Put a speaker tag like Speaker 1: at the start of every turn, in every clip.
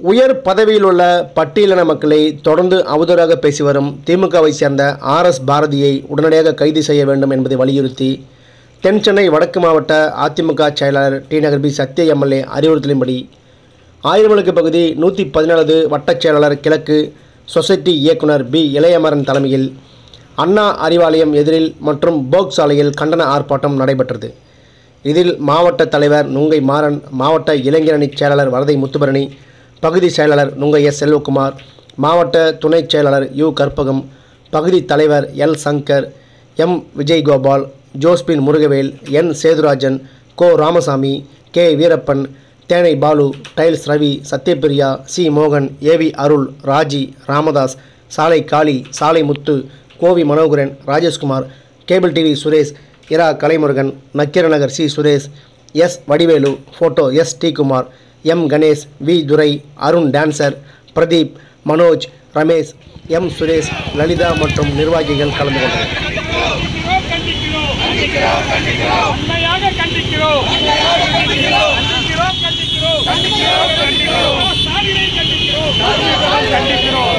Speaker 1: உயர் பதவியில் உள்ள பட்டியலின மக்களை தொடர்ந்து அவதூறாக பேசி வரும் திமுகவை சேர்ந்த ஆர் எஸ் பாரதியை உடனடியாக கைது செய்ய வேண்டும் என்பதை வலியுறுத்தி தென் சென்னை வடக்கு மாவட்ட அதிமுக செயலாளர் டி நகர் பி சத்ய எம்எல்ஏ அறிவுறுத்தலின்படி ஆயிரமலுக்கு பகுதி நூற்றி பதினேழு வட்டச் செயலாளர் கிழக்கு சொசைட்டி இயக்குனர் பி இளையமரன் தலைமையில் அண்ணா அறிவாலயம் எதிரில் மற்றும் போக் சாலையில் கண்டன ஆர்ப்பாட்டம் நடைபெற்றது இதில் மாவட்ட தலைவர் நுங்கை மாறன் மாவட்ட இளைஞரணி செயலாளர் வரதை முத்துபரணி பகுதி செயலாளர் நுங்கை எஸ் செல்வகுமார் மாவட்ட துணைச் செயலாளர் யு கற்பகம் பகுதி தலைவர் L Shankar M Vijayagopal Josephine Murugavel N Sethurajan Ko Ramasamy K Veerappan தேனை பாலு டைல்ஸ் ரவி சத்யபிரியா சி மோகன் ஏவி அருள் ராஜி ராமதாஸ் சாலை காளி சாலை Muthu Kovi Manoharan Rajeshkumar cable TV Suresh Ira Kalaimurugan Nakkeeranagar C Suresh S Vadivelu photo S T Kumar M Ganesh V Durai Arun dancer Pradeep Manoj Ramesh M Suresh Lalitha மற்றும் நிர்வாகிகள் கலந்து கொண்டனர்
Speaker 2: கண்டிக்கிறோம் கண்டிக்கிறோம் உண்மையாக கண்டிக்கிறோம் கண்டிக்கிறோம் கண்டிக்கிறோம் கண்டிக்கிறோம் ஸ்டாலினை கண்டிக்கிறோம் கண்டிக்கிறோம்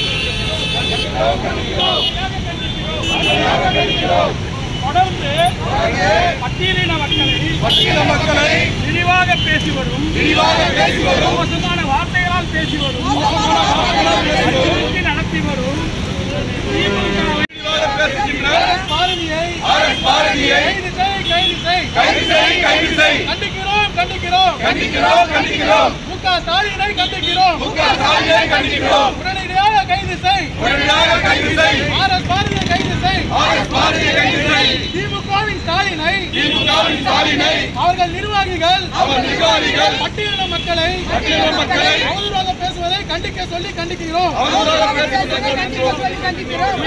Speaker 2: தொடர்ந்து பட்டியலின மக்களை
Speaker 3: பட்டியல மக்களை
Speaker 2: விரிவாக பேசி வரும்
Speaker 3: விரிவாக பேசி வரும்
Speaker 2: மோசமான வார்த்தைகளால் பேசி வரும் அச்சுறுத்தி நடத்தி வரும் திமுகவை
Speaker 3: விரிவாக பேசுகின்ற
Speaker 2: பாரதியை
Speaker 3: ஆர்எஸ் பாரதியை
Speaker 2: கைது செய் கைது செய்
Speaker 3: கைது செய் கைது செய்
Speaker 2: கண்டிக்கிறோம் கண்டிக்கிறோம்
Speaker 3: கண்டிக்கிறோம் கண்டிக்கிறோம்
Speaker 2: மு க ஸ்டாலினை கண்டிக்கிறோம்
Speaker 3: முக ஸ்டாலினை கண்டிக்கிறோம்
Speaker 2: உடனடியாக கைது செய்
Speaker 3: உடனடியாக கைது செய்
Speaker 2: ஆர் எஸ் பாரதியை கைது செய்
Speaker 3: ஆர்எஸ் பாரதியை கைது செய்
Speaker 2: திமுகவின் ஸ்டாலினை
Speaker 3: திமுகவின் ஸ்டாலினை
Speaker 2: அவர்கள் நிர்வாகிகள்
Speaker 3: அவர் நிர்வாகிகள்
Speaker 2: பட்டியலின மக்களை
Speaker 3: பட்டியலின மக்களை
Speaker 2: அவதூறாக பேசுவதை கண்டிக்க சொல்லி கண்டிக்கிறோம்
Speaker 3: அவதூறாக பேசுவதை
Speaker 2: கண்டிக்கிறோம்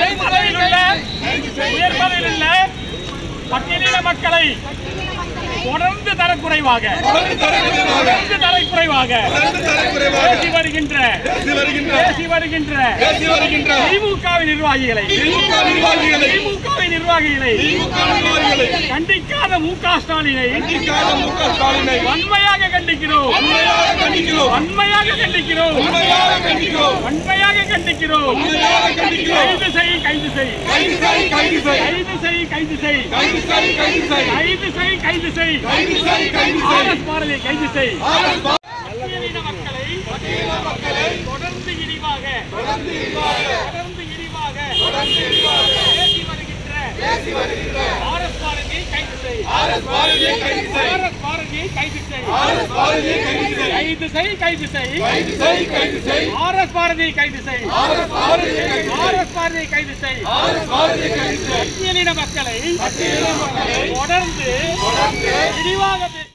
Speaker 2: உயர் பதவியில் உள்ள பட்டியலின மக்களை தொடர்ந்து தரக்குறைவாக
Speaker 3: தொடர்ந்து தலைமுறையாக
Speaker 2: தொடர்ந்து தரக்குறைவாக
Speaker 3: தொடர்ந்து தலைமுறையாக
Speaker 2: பேசி வருகின்ற
Speaker 3: பேசி வருகின்ற
Speaker 2: பேசி வருகின்ற
Speaker 3: பேசி வருகின்ற
Speaker 2: திமுகவின் நிர்வாகிகளை
Speaker 3: திமுக நிர்வாகிகளை
Speaker 2: திமுகவின் நிர்வாகிகளை
Speaker 3: திமுக நிர்வாகிகளை
Speaker 2: கண்டிக்காத மு க ஸ்டாலினை
Speaker 3: கண்டிக்காத முக ஸ்டாலினை
Speaker 2: வன்மையாக கண்டிக்கிறோம்
Speaker 3: உண்மையாக கண்டிக்கிறோம்
Speaker 2: வன்மையாக கண்டிக்கிறோம்
Speaker 3: உண்மையாக கண்டிக்கிறோம்
Speaker 2: வன்மையாக கண்டிக்கிறோம்
Speaker 3: உண்மையாக கண்டிக்கிறோம்
Speaker 2: கைது செய் கைது செய்
Speaker 3: கைது செய் கைது செய்
Speaker 2: கைது செய் கைது செய்
Speaker 3: கைது செய் கைது செய்
Speaker 2: கைது செய் கைது செய்
Speaker 3: கைது செய் கைது செய்
Speaker 2: ஆர்எஸ் பாரதி கைது செய்
Speaker 3: ஆர்எஸ் பா-
Speaker 2: பட்டியலின மக்களை
Speaker 3: பட்டியல மக்களை
Speaker 2: தொடர்ந்து இழிவாக
Speaker 3: தொடர்ந்து இழிவாக
Speaker 2: தொடர்ந்து இழிவாக
Speaker 3: தொடர்ந்து இழிவாக
Speaker 2: பேசி வருகின்ற
Speaker 3: பேசி வருகின்ற
Speaker 2: ஆர்எஸ் பாரதியை கைது செய்
Speaker 3: ஆர்எஸ் பாரதியை கைது செய்
Speaker 2: ஆர்எஸ் பாரதியை கைது செய்
Speaker 3: ஆர்எஸ் பாரதியை கைது செய்
Speaker 2: கைது செய் கைது செய்
Speaker 3: கைது செய் கைது செய்
Speaker 2: ஆர்எஸ் பாரதியை கைது செய்
Speaker 3: ஆர்எஸ் பாரதியை கைது செய்
Speaker 2: ஆர்எஸ் பாரதியை கைது செய்
Speaker 3: ஆர்எஸ் பாரதியை கைது செய்
Speaker 2: பட்டியலின மக்களை
Speaker 3: பட்டியல மக்களை
Speaker 2: தொடர்ந்து
Speaker 3: தொடர்ந்து
Speaker 2: இழிவாக பேசி